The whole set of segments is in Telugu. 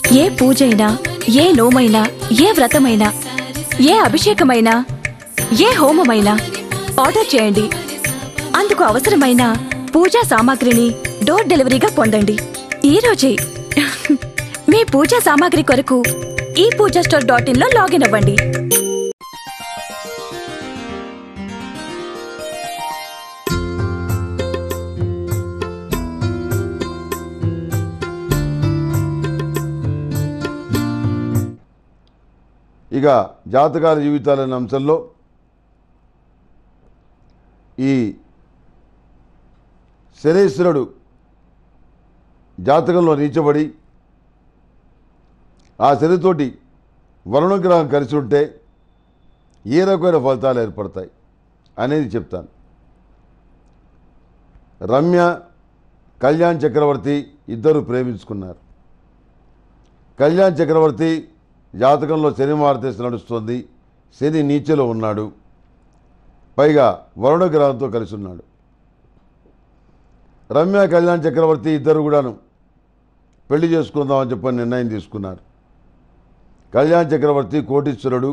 ఏ పూజైనా ఏ నోమైనా ఏ వ్రతమైనా ఏ అభిషేకమైనా ఏ హోమమైనా ఆర్డర్ చేయండి అందుకు అవసరమైన పూజా సామాగ్రిని డోర్ డెలివరీగా పొందండి ఈ రోజే మీ పూజా సామాగ్రి కొరకు ఈ పూజా స్టోర్ డాట్ ఇన్ లో లాగిన్ అవ్వండి ఇక జాతకాల జీవితాలనే అంశంలో ఈ శనేశ్వరుడు జాతకంలో నీచబడి ఆ శనితోటి వరుణగ్రహం కలిసి ఉంటే ఏ రకమైన ఫలితాలు ఏర్పడతాయి అనేది చెప్తాను రమ్య కళ్యాణ్ చక్రవర్తి ఇద్దరు ప్రేమించుకున్నారు కళ్యాణ్ చక్రవర్తి జాతకంలో శని మార్తేసి నడుస్తుంది శని నీచెలో ఉన్నాడు పైగా వరుణ గ్రహంతో కలిసి ఉన్నాడు రమ్య కళ్యాణ్ చక్రవర్తి ఇద్దరు కూడాను పెళ్లి చేసుకుందామని చెప్పని నిర్ణయం తీసుకున్నారు కళ్యాణ్ చక్రవర్తి కోటీశ్వరుడు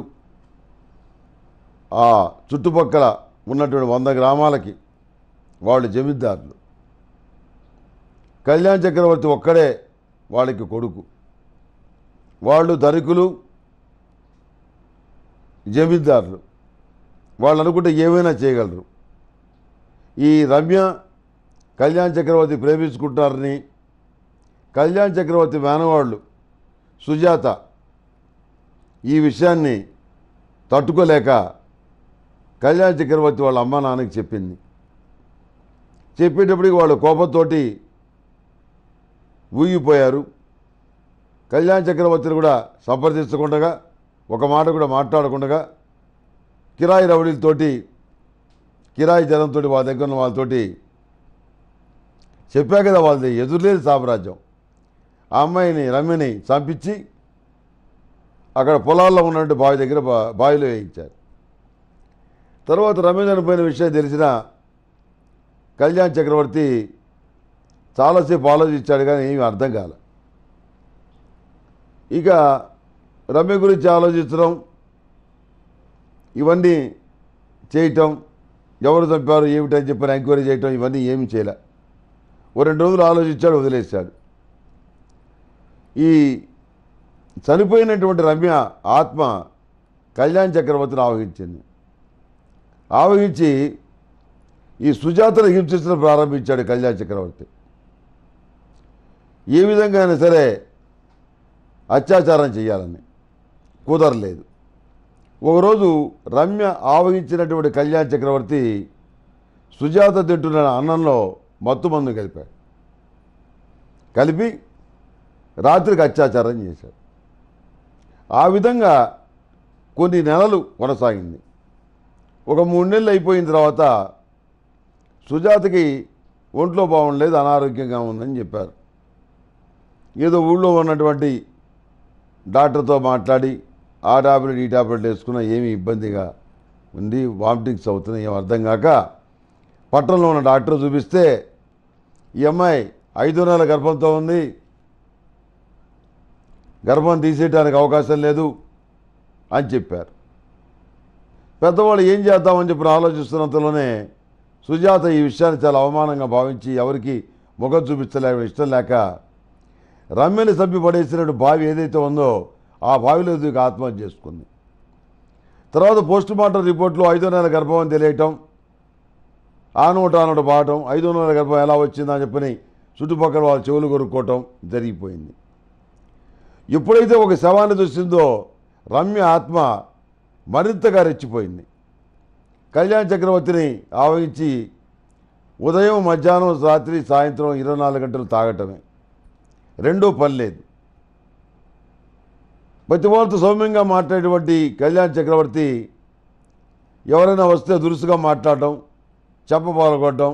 ఆ చుట్టుపక్కల ఉన్నటువంటి వంద గ్రామాలకి వాళ్ళు జమీందారులు కళ్యాణ్ చక్రవర్తి ఒక్కడే వాళ్ళకి కొడుకు వాళ్ళు ధనికులు జమీందారులు వాళ్ళు అనుకుంటే ఏమైనా చేయగలరు ఈ రమ్య కళ్యాణ్ చక్రవర్తి ప్రేమించుకుంటారని కళ్యాణ్ చక్రవర్తి మేనవాళ్ళు సుజాత ఈ విషయాన్ని తట్టుకోలేక కళ్యాణ్ చక్రవర్తి వాళ్ళ అమ్మ నాన్నకి చెప్పింది చెప్పేటప్పటికి వాళ్ళు కోపంతోటి ఊగిపోయారు కళ్యాణ్ చక్రవర్తిని కూడా సంప్రదించకుండా ఒక మాట కూడా మాట్లాడకుండా కిరాయి రౌడీలతోటి కిరాయి జనంతో వాళ్ళ దగ్గర ఉన్న వాళ్ళతోటి చెప్పా కదా వాళ్ళది ఎదురులేని సామ్రాజ్యం ఆ అమ్మాయిని రమ్యని చంపించి అక్కడ పొలాల్లో ఉన్నట్టు బావి దగ్గర బా- బావిలో వేయించారు తర్వాత రమ్య చనిపోయిన విషయం తెలిసిన కళ్యాణ్ చక్రవర్తి చాలాసేపు ఆలోచించాడు కానీ ఏమీ అర్థం కాలే ఇక రమ్య గురించి ఆలోచించడం ఇవన్నీ చేయటం ఎవరు చంపారు ఏమిటని చెప్పిన ఎంక్వైరీ చేయటం ఇవన్నీ ఏమి చేయలే ఓ రెండు రోజులు ఆలోచించాడు వదిలేశాడు ఈ చనిపోయినటువంటి రమ్య ఆత్మ కళ్యాణ్ చక్రవర్తిని ఆవహించింది ఆవహించి ఈ సుజాతను హింసించడం ప్రారంభించాడు కళ్యాణ్ చక్రవర్తి ఏ విధంగా అయినా సరే అత్యాచారం చేయాలని కుదరలేదు ఒకరోజు రమ్య ఆవహించినటువంటి కళ్యాణ్ చక్రవర్తి సుజాత తింటున్న అన్నంలో మత్తు మందు కలిపాడు కలిపి రాత్రికి అత్యాచారం చేశాడు ఆ విధంగా కొన్ని నెలలు కొనసాగింది ఒక మూడు నెలలు అయిపోయిన తర్వాత సుజాతకి ఒంట్లో బాగుండలేదు అనారోగ్యంగా ఉందని చెప్పారు ఏదో ఊళ్ళో ఉన్నటువంటి డాక్టర్తో మాట్లాడి ఆ టాబ్లెట్ ఈ టాబ్లెట్ వేసుకున్నా ఏమీ ఇబ్బందిగా ఉంది వామిటింగ్స్ అవుతున్నాయి ఏం అర్థం కాక పట్టణంలో ఉన్న డాక్టర్ చూపిస్తే ఈ అమ్మాయి ఐదు నెలల గర్భంతో ఉంది గర్భం తీసేయడానికి అవకాశం లేదు అని చెప్పారు పెద్దవాళ్ళు ఏం చేద్దామని చెప్పి ఆలోచిస్తున్నంతలోనే సుజాత ఈ విషయాన్ని చాలా అవమానంగా భావించి ఎవరికి ముఖం చూపించలేక ఇష్టం లేక రమ్యని సభ్యు పడేసినట్టు బావి ఏదైతే ఉందో ఆ బావిలో దూకి ఆత్మహత్య చేసుకుంది తర్వాత పోస్ట్ మార్టం రిపోర్ట్లో ఐదో నెలల గర్భం అని తెలియటం ఆ నోట ఆ నోట బాగటం ఐదో నెలల గర్భం ఎలా వచ్చిందని చెప్పని చుట్టుపక్కల వాళ్ళ చెవులు కొరుక్కోవటం జరిగిపోయింది ఎప్పుడైతే ఒక శవాన్ని చూసిందో రమ్య ఆత్మ మరింతగా రెచ్చిపోయింది కళ్యాణ్ చక్రవర్తిని ఆవహించి ఉదయం మధ్యాహ్నం రాత్రి సాయంత్రం ఇరవై నాలుగు గంటలు తాగటమే రెండో పని లేదు ప్రతి వాళ్ళతో సౌమ్యంగా మాట్లాడేటువంటి కళ్యాణ్ చక్రవర్తి ఎవరైనా వస్తే దురుసుగా మాట్లాడటం చెప్ప పాల్గొట్టడం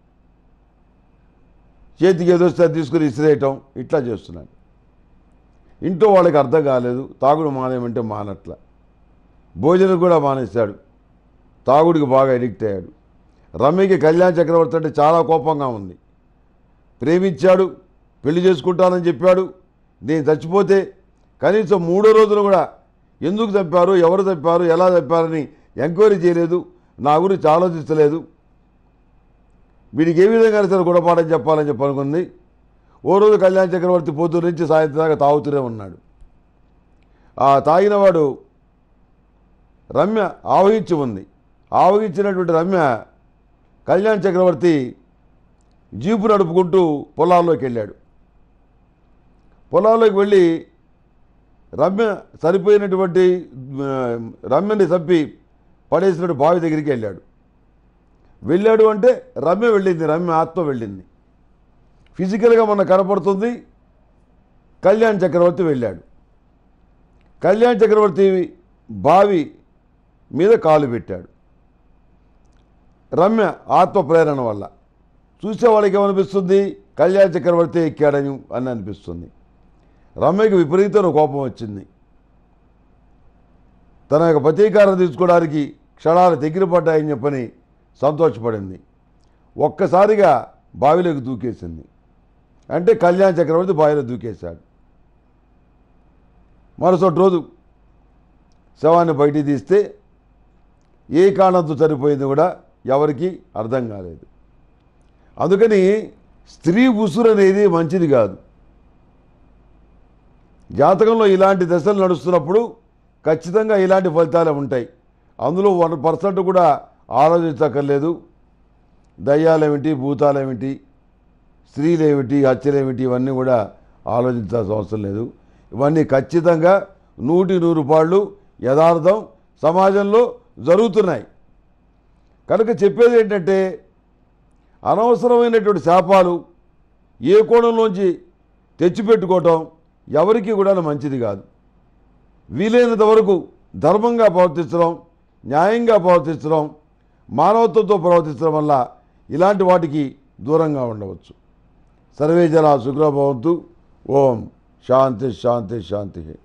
చేతికి ఏదొస్తే అది తీసుకుని ఇసిరేయటం ఇట్లా చేస్తున్నాడు ఇంట్లో వాళ్ళకి అర్థం కాలేదు తాగుడు మానేయమంటే మానట్ల భోజనం కూడా మానేశాడు తాగుడికి బాగా అడిక్ట్ అయ్యాడు రమ్యకి కళ్యాణ్ చక్రవర్తి అంటే చాలా కోపంగా ఉంది ప్రేమించాడు పెళ్లి చేసుకుంటానని చెప్పాడు నేను చచ్చిపోతే కనీసం మూడో రోజున కూడా ఎందుకు చంపారు ఎవరు చంపారు ఎలా చంపారని ఎంక్వైరీ చేయలేదు నా గురించి ఆలోచించలేదు వీడికి ఏ విధంగా సరే గుణపాఠం చెప్పాలని చెప్పి అనుకుంది ఓ రోజు కళ్యాణ్ చక్రవర్తి పొద్దున్న నుంచి సాయంత్రం దాకా తాగుతూనే ఉన్నాడు ఆ తాగినవాడు రమ్య ఆవహించి ఉంది ఆవహించినటువంటి రమ్య కళ్యాణ్ చక్రవర్తి జీపు నడుపుకుంటూ పొలాల్లోకి వెళ్ళాడు పొలాల్లోకి వెళ్ళి రమ్య సరిపోయినటువంటి ఆ, రమ్యని చంపి పడేసినట్టు బావి దగ్గరికి వెళ్ళాడు వెళ్ళాడు అంటే రమ్య వెళ్ళింది రమ్య ఆత్మ వెళ్ళింది ఫిజికల్గా మన కనపడుతుంది కళ్యాణ్ చక్రవర్తి వెళ్ళాడు కళ్యాణ్ చక్రవర్తి బావి మీద కాలు పెట్టాడు రమ్య ఆత్మ ప్రేరణ వల్ల చూసే వాళ్ళకి ఏమనిపిస్తుంది కళ్యాణ్ చక్రవర్తి ఎక్కాడని అని అనిపిస్తుంది రమ్యకి విపరీతమైన కోపం వచ్చింది తన యొక్క ప్రతీకారం తీసుకోవడానికి క్షణాలు దగ్గర పడ్డాయని చెప్పని సంతోషపడింది ఒక్కసారిగా బావిలోకి దూకేసింది అంటే కళ్యాణ్ చక్రవర్తి బావిలో దూకేశాడు మరుసటి రోజు శవాన్ని బయటికి తీస్తే ఏ కారణంతో చనిపోయింది కూడా ఎవరికీ అర్థం కాలేదు అందుకని స్త్రీ ఉసురు అనేది మంచిది కాదు జాతకంలో ఇలాంటి దశలు నడుస్తున్నప్పుడు ఖచ్చితంగా ఇలాంటి ఫలితాలే ఉంటాయి అందులో వన్ పర్సెంట్ కూడా ఆలోచించక్కర్లేదు దయ్యాలేమిటి భూతాలేమిటి స్త్రీలేమిటి హత్యలేమిటి ఇవన్నీ కూడా ఆలోచించాల్సిన అవసరం లేదు ఇవన్నీ ఖచ్చితంగా నూటి నూరు పాళ్ళు యథార్థం సమాజంలో జరుగుతున్నాయి కనుక చెప్పేది ఏంటంటే అనవసరమైనటువంటి శాపాలు ఏ కోణంలోంచి తెచ్చిపెట్టుకోవటం ఎవరికి కూడా మంచిది కాదు వీలైనంత వరకు ధర్మంగా ప్రవర్తించడం న్యాయంగా ప్రవర్తించడం మానవత్వంతో ప్రవర్తించడం వల్ల ఇలాంటి వాటికి దూరంగా ఉండవచ్చు సర్వే జన సుఖభవంతు ఓం శాంతి శాంతి శాంతి